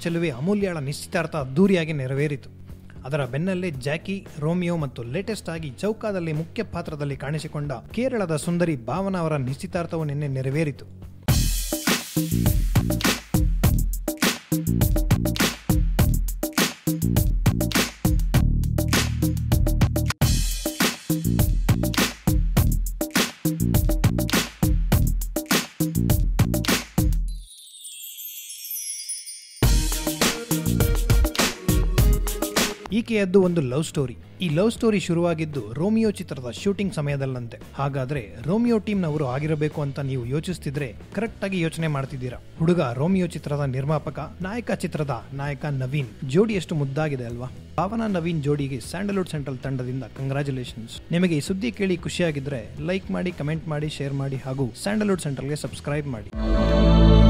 ಚೆಲುವೆ ಅಮೂಲ್ಯಳ ನಿಶ್ಚಿತಾರ್ಥ ಅದ್ದೂರಿಯಾಗಿ ನೆರವೇರಿತು ಅದರ ಬೆನ್ನಲ್ಲೇ ಜಾಕಿ ರೋಮಿಯೋ ಮತ್ತು ಲೇಟೆಸ್ಟ್ ಆಗಿ ಚೌಕಾದಲ್ಲಿ ಮುಖ್ಯ ಪಾತ್ರದಲ್ಲಿ ಕಾಣಿಸಿಕೊಂಡ ಕೇರಳದ ಸುಂದರಿ ಭಾವನಾ ಅವರ ನಿಶ್ಚಿತಾರ್ಥವು ನಿನ್ನೆ ನೆರವೇರಿತು ಈಕೆಯದ್ದು ಒಂದು ಲವ್ ಸ್ಟೋರಿ ಈ ಲವ್ ಸ್ಟೋರಿ ಶುರುವಾಗಿದ್ದು ರೋಮಿಯೋ ಚಿತ್ರದ ಶೂಟಿಂಗ್ ಸಮಯದಲ್ಲಂತೆ ಹಾಗಾದ್ರೆ ರೋಮಿಯೋ ಟೀಮ್ನವರು ಆಗಿರಬೇಕು ಅಂತ ನೀವು ಯೋಚಿಸ್ತಿದ್ರೆ ಕರೆಕ್ಟ್ ಆಗಿ ಯೋಚನೆ ಮಾಡ್ತಿದ್ದೀರಾ ಹುಡುಗ ರೋಮಿಯೋ ಚಿತ್ರದ ನಿರ್ಮಾಪಕ ನಾಯಕ ಚಿತ್ರದ ನಾಯಕ ನವೀನ್ ಜೋಡಿ ಎಷ್ಟು ಮುದ್ದಾಗಿದೆ ಅಲ್ವಾ ಭಾವನಾ ನವೀನ್ ಜೋಡಿಗೆ ಸ್ಯಾಂಡಲ್ವುಡ್ ಸೆಂಟ್ರಲ್ ತಂಡದಿಂದ ಕಂಗ್ರಾಚುಲೇಷನ್ಸ್ ನಿಮಗೆ ಈ ಸುದ್ದಿ ಕೇಳಿ ಖುಷಿಯಾಗಿದ್ರೆ ಲೈಕ್ ಮಾಡಿ ಕಮೆಂಟ್ ಮಾಡಿ ಶೇರ್ ಮಾಡಿ ಹಾಗೂ ಸ್ಯಾಂಡಲ್ವುಡ್ ಸೆಂಟ್ರಲ್ಗೆ ಸಬ್ಸ್ಕ್ರೈಬ್ ಮಾಡಿ